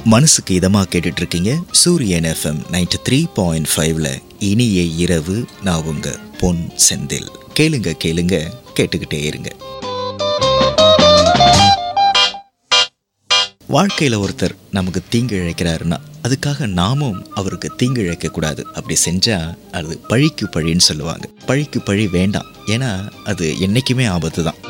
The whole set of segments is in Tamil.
மனசுக்கு இதமா கேட்டுட்டு இருக்கீங்க சூரியன் எஃப்எம் நைன்டி த்ரீ பாயிண்ட் ஃபைவ்ல இனிய இரவு நான் உங்க பொன் செந்தில் கேளுங்க கேளுங்க கேட்டுக்கிட்டே இருங்க வாழ்க்கையில ஒருத்தர் நமக்கு தீங்கு இழைக்கிறாருன்னா அதுக்காக நாமும் அவருக்கு தீங்கு இழைக்க கூடாது அப்படி செஞ்சா அது பழிக்கு பழின்னு சொல்லுவாங்க பழிக்கு பழி வேண்டாம் ஏன்னா அது என்னைக்குமே ஆபத்து தான்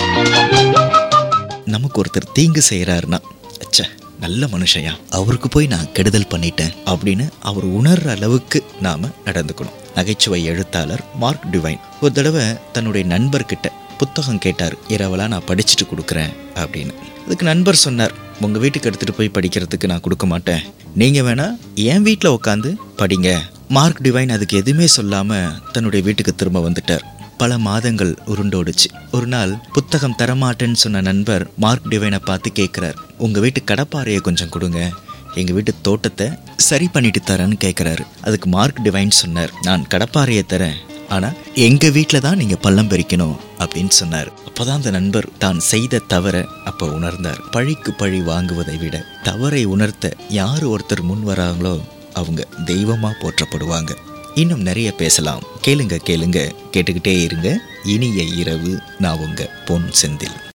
நமக்கு ஒருத்தர் தீங்கு செய்கிறாருன்னா ச்சே நல்ல மனுஷயா அவருக்கு போய் நான் கெடுதல் பண்ணிட்டேன் அப்படின்னு அவர் உணர்ற அளவுக்கு நாம நடந்துக்கணும் நகைச்சுவை எழுத்தாளர் மார்க் டிவைன் ஒரு தடவை தன்னுடைய நண்பர்கிட்ட புத்தகம் கேட்டார் இரவலா நான் படிச்சுட்டு கொடுக்குறேன் அப்படின்னு அதுக்கு நண்பர் சொன்னார் உங்கள் வீட்டுக்கு எடுத்துகிட்டு போய் படிக்கிறதுக்கு நான் கொடுக்க மாட்டேன் நீங்கள் வேணா என் வீட்டில் உட்காந்து படிங்க மார்க் டிவைன் அதுக்கு எதுவுமே சொல்லாமல் தன்னுடைய வீட்டுக்கு திரும்ப வந்துட்டார் பல மாதங்கள் உருண்டோடுச்சு ஒரு நாள் புத்தகம் தரமாட்டேன்னு சொன்ன நண்பர் மார்க் டிவைனை பார்த்து கேட்குறார் உங்கள் வீட்டு கடப்பாறையை கொஞ்சம் கொடுங்க எங்கள் வீட்டு தோட்டத்தை சரி பண்ணிட்டு தரேன்னு கேட்குறாரு அதுக்கு மார்க் டிவைன் சொன்னார் நான் கடப்பாறையை தரேன் ஆனால் எங்கள் வீட்டில் தான் நீங்கள் பள்ளம் பறிக்கணும் அப்படின்னு சொன்னார் அப்போதான் அந்த நண்பர் தான் செய்த தவற அப்போ உணர்ந்தார் பழிக்கு பழி வாங்குவதை விட தவறை உணர்த்த யார் ஒருத்தர் முன் வராங்களோ அவங்க தெய்வமா போற்றப்படுவாங்க இன்னும் நிறைய பேசலாம் கேளுங்க கேளுங்க கேட்டுக்கிட்டே இருங்க இனிய இரவு நான் உங்க பொன் செந்தில்